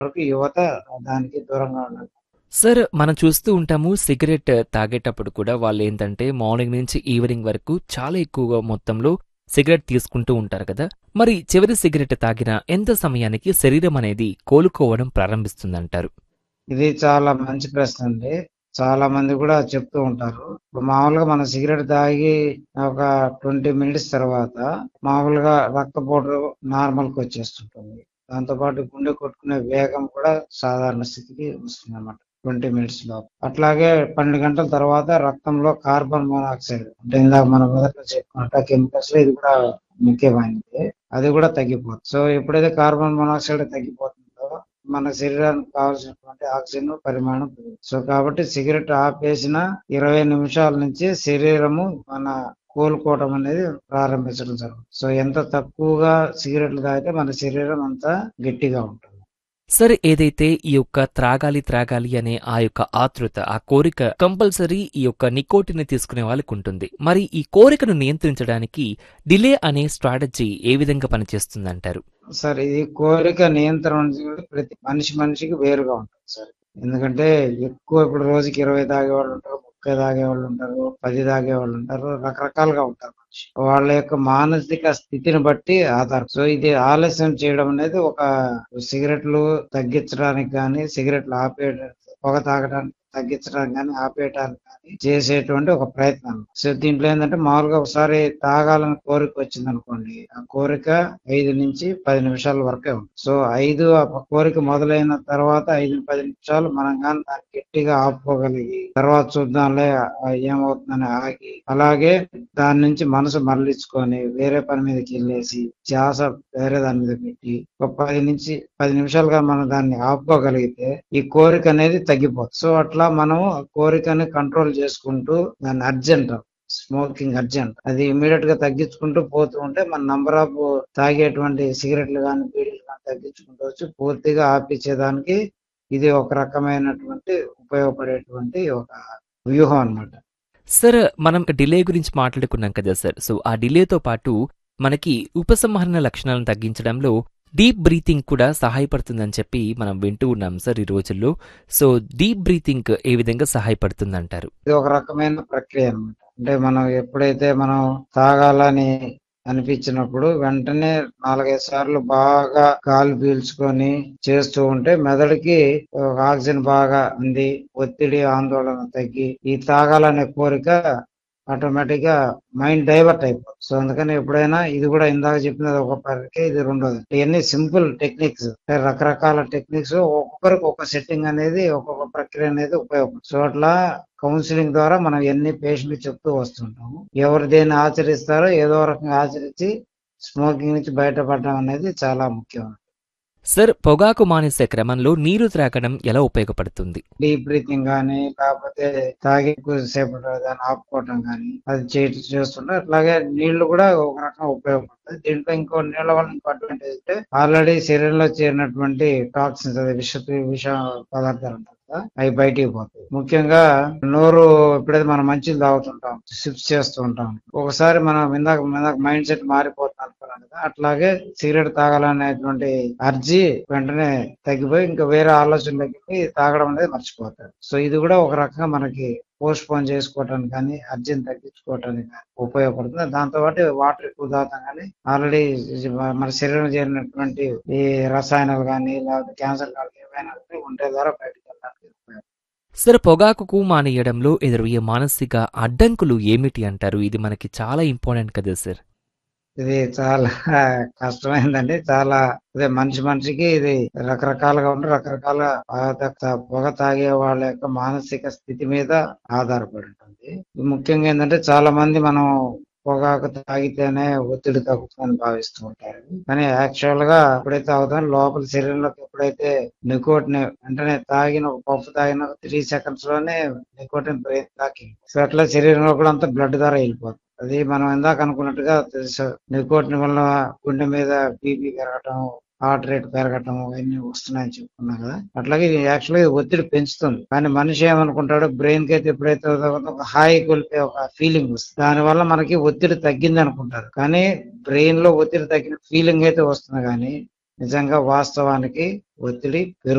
వరకు యువత దానికి దూరంగా ఉండాలి సార్ మనం చూస్తూ ఉంటాము సిగరెట్ తాగేటప్పుడు కూడా వాళ్ళు ఏంటంటే మార్నింగ్ నుంచి ఈవినింగ్ వరకు చాలా ఎక్కువగా మొత్తంలో సిగరెట్ తీసుకుంటూ ఉంటారు కదా మరి చివరి సిగరెట్ తాగిన ఎంత సమయానికి శరీరం అనేది కోలుకోవడం ప్రారంభిస్తుందంటారు ఇది చాలా మంచి ప్రశ్న అండి చాలా మంది కూడా చెప్తూ ఉంటారు ఇప్పుడు మామూలుగా మనం సిగరెట్ తాగి ఒక ట్వంటీ మినిట్స్ తర్వాత మామూలుగా రక్తపోటు నార్మల్ కి వచ్చేస్తుంటుంది దాంతోపాటు గుండె కొట్టుకునే వేగం కూడా సాధారణ స్థితికి వస్తుంది అన్నమాట ట్వంటీ మినిట్స్ లో అట్లాగే పన్నెండు గంటల తర్వాత రక్తంలో కార్బన్ మోనాక్సైడ్ అంటే ఇందాక మనం మొదట్లో చెప్పుకున్నట్టు కెమికల్స్ లో ఇది కూడా ముఖ్యమైనది అది కూడా తగ్గిపోతుంది సో ఎప్పుడైతే కార్బన్ మోనాక్సైడ్ తగ్గిపోతుందో మన శరీరానికి కావాల్సినటువంటి ఆక్సిజన్ పరిమాణం పెరుగుతుంది సో కాబట్టి సిగరెట్ ఆపేసిన ఇరవై నిమిషాల నుంచి శరీరము మన కోలుకోవడం అనేది ప్రారంభించడం జరుగుతుంది సో ఎంత తక్కువగా సిగరెట్లు తాగితే మన శరీరం అంత గట్టిగా ఉంటుంది సరే ఏదైతే ఈ యొక్క త్రాగాలి త్రాగాలి అనే ఆ యొక్క ఆతృత ఆ కోరిక కంపల్సరీ ఈ యొక్క నికోటిని తీసుకునే వాళ్ళకి ఉంటుంది మరి ఈ కోరికను నియంత్రించడానికి డిలే అనే స్ట్రాటజీ ఏ విధంగా పనిచేస్తుందంటారు సార్ ఇది కోరిక నియంత్రణ అనేది ప్రతి మనిషి మనిషికి వేరుగా ఉంటుంది సార్ ఎందుకంటే ఎక్కువ ఇప్పుడు రోజుకి ఇరవై తాగే వాళ్ళు ఉంటారు ముప్పై తాగే వాళ్ళు ఉంటారు పది తాగే వాళ్ళు ఉంటారు రకరకాలుగా ఉంటారు మనిషి వాళ్ళ యొక్క మానసిక స్థితిని బట్టి ఆధారం సో ఇది ఆలస్యం చేయడం అనేది ఒక సిగరెట్లు తగ్గించడానికి కానీ సిగరెట్లు ఆపేయడం పొగ తాగడానికి తగ్గించడానికి కానీ ఆపేయడానికి కానీ చేసేటువంటి ఒక ప్రయత్నం సో దీంట్లో ఏంటంటే మామూలుగా ఒకసారి తాగాలని కోరిక వచ్చింది అనుకోండి ఆ కోరిక ఐదు నుంచి పది నిమిషాల వరకే ఉంది సో ఐదు ఆ కోరిక మొదలైన తర్వాత ఐదు పది నిమిషాలు మనం కానీ దాన్ని గట్టిగా ఆపుకోగలిగి తర్వాత చూద్దాంలే ఆ ఏమవుతుందని ఆగి అలాగే దాని నుంచి మనసు మరలించుకొని వేరే పని మీదకి వెళ్ళేసి ధ్యాస వేరే దాని మీద పెట్టి ఒక పది నుంచి పది నిమిషాలుగా మనం దాన్ని ఆపుకోగలిగితే ఈ కోరిక అనేది తగ్గిపోతుంది సో అట్లా మనం ఆ కోరికని కంట్రోల్ చేసుకుంటూ దాన్ని అర్జెంట్ స్మోకింగ్ అర్జెంట్ అది ఇమీడియట్ గా తగ్గించుకుంటూ పోతూ ఉంటే మన నంబర్ ఆఫ్ తాగేటువంటి సిగరెట్లు కానీ బీడీలు కానీ తగ్గించుకుంటూ వచ్చి పూర్తిగా ఆపించేదానికి ఇది ఒక రకమైనటువంటి ఉపయోగపడేటువంటి ఒక వ్యూహం అన్నమాట సార్ మనం డిలే గురించి మాట్లాడుకున్నాం కదా సార్ సో ఆ డిలేతో పాటు మనకి ఉపసంహరణ లక్షణాలను తగ్గించడంలో డీప్ బ్రీతింగ్ కూడా సహాయపడుతుందని చెప్పి మనం వింటూ ఉన్నాం సార్ ఈ రోజుల్లో సో డీప్ బ్రీతింగ్ ఏ విధంగా సహాయపడుతుందంటారు ఇది ఒక రకమైన ప్రక్రియ అన్నమాట అంటే మనం ఎప్పుడైతే మనం తాగాలని అనిపించినప్పుడు వెంటనే నాలుగైదు సార్లు బాగా గాలి పీల్చుకొని చేస్తూ ఉంటే మెదడుకి ఒక ఆక్సిజన్ బాగా అంది ఒత్తిడి ఆందోళన తగ్గి ఈ తాగాలనే కోరిక ఆటోమేటిక్ గా మైండ్ డైవర్ట్ అయిపోతుంది సో అందుకని ఎప్పుడైనా ఇది కూడా ఇందాక చెప్పినది ఒక ప్రక్రియ ఇది రెండోది ఇవన్నీ సింపుల్ టెక్నిక్స్ రకరకాల టెక్నిక్స్ ఒక్కొక్కరికి ఒక సెట్టింగ్ అనేది ఒక్కొక్క ప్రక్రియ అనేది ఉపయోగపడుతుంది సో అట్లా కౌన్సిలింగ్ ద్వారా మనం ఎన్ని పేషెంట్ చెప్తూ వస్తుంటాము ఎవరు దేన్ని ఆచరిస్తారో ఏదో రకంగా ఆచరించి స్మోకింగ్ నుంచి బయటపడడం అనేది చాలా ముఖ్యం సార్ పొగాకు మానేసే క్రమంలో నీరు త్రాగడం ఎలా ఉపయోగపడుతుంది డీప్ బ్రీతింగ్ కానీ లేకపోతే తాగి సేపటి దాన్ని ఆపుకోవటం కానీ అది చే- చేస్తుంటే అట్లాగే నీళ్లు కూడా ఒక రకంగా ఉపయోగపడుతుంది దీంట్లో ఇంకో నీళ్ల వల్ల ఇంకో అడ్వాంటేజ్ అంటే ఆల్రెడీ శరీరంలో చేరినటువంటి టాక్సిన్స్ అదే విష విష పదార్థాలు ఉంటాయి కదా అవి బయటికి పోతాయి ముఖ్యంగా నోరు ఎప్పుడైతే మనం మంచిది తాగుతుంటాం సిప్స్ చేస్తూ ఉంటాం ఒకసారి మనం ఇందాక ఇందాక మైండ్ సెట్ మారిపోతుంది అనుకున్నాం కదా అట్లాగే సిగరెట్ తాగాలనేటువంటి అర్జీ వెంటనే తగ్గిపోయి ఇంకా వేరే ఆలోచనలోకి వెళ్ళి తాగడం అనేది మర్చిపోతారు సో ఇది కూడా ఒక రకంగా మనకి పోస్ట్ పోన్ చేసుకోవటానికి కానీ అర్జీని తగ్గించుకోవటానికి కానీ ఉపయోగపడుతుంది దాంతో పాటు వాటర్ ఎక్కువ తాగుతాం కానీ ఆల్రెడీ మన శరీరం చేరినటువంటి ఈ రసాయనాలు కానీ లేకపోతే క్యాన్సర్ కానీ ఏవైనా ఉంటే ఉంటే ద్వారా బయటకు వెళ్ళడానికి ఉపయోగపడుతుంది సార్ పొగాకుకు మానేయడంలో ఎదురయ్యే మానసిక అడ్డంకులు ఏమిటి అంటారు ఇది మనకి చాలా ఇంపార్టెంట్ కదా సార్ ఇది చాలా కష్టమైందండి చాలా అదే మనిషి మనిషికి ఇది రకరకాలుగా ఉండి రకరకాల పొగ తా- పొగ తాగే వాళ్ళ యొక్క మానసిక స్థితి మీద ఆధారపడి ఉంటుంది ముఖ్యంగా ఏంటంటే చాలా మంది మనం పొగాకు తాగితేనే ఒత్తిడి తగ్గుతుందని భావిస్తూ ఉంటారు కానీ యాక్చువల్ గా ఎప్పుడైతే తాగుతామో లోపల శరీరంలోకి ఎప్పుడైతే నికోటిన్ వెంటనే తాగిన ఒక పప్పు తాగిన త్రీ సెకండ్స్ లోనే నికోటిన్ బ్రెయిన్ తాకి సో అట్లా శరీరంలో కూడా అంతా బ్లడ్ ద్వారా వెళ్ళిపోతుంది అది మనం ఇందాక అనుకున్నట్టుగా తెలుసు నికోటిన్ వల్ల గుండె మీద బీపీ పెరగటం హార్ట్ రేట్ పెరగటం ఇవన్నీ వస్తున్నాయని చెప్పుకున్నాం కదా అట్లాగే ఇది యాక్చువల్గా ఇది ఒత్తిడి పెంచుతుంది కానీ మనిషి ఏమనుకుంటాడు బ్రెయిన్ కి అయితే ఎప్పుడైతే తాగుతుందో ఒక హాయి కొలిపే ఒక ఫీలింగ్ వస్తుంది దాని వల్ల మనకి ఒత్తిడి తగ్గింది అనుకుంటారు కానీ బ్రెయిన్ లో ఒత్తిడి తగ్గిన ఫీలింగ్ అయితే వస్తుంది కానీ నిజంగా వాస్తవానికి ఒత్తిడి పెరుగు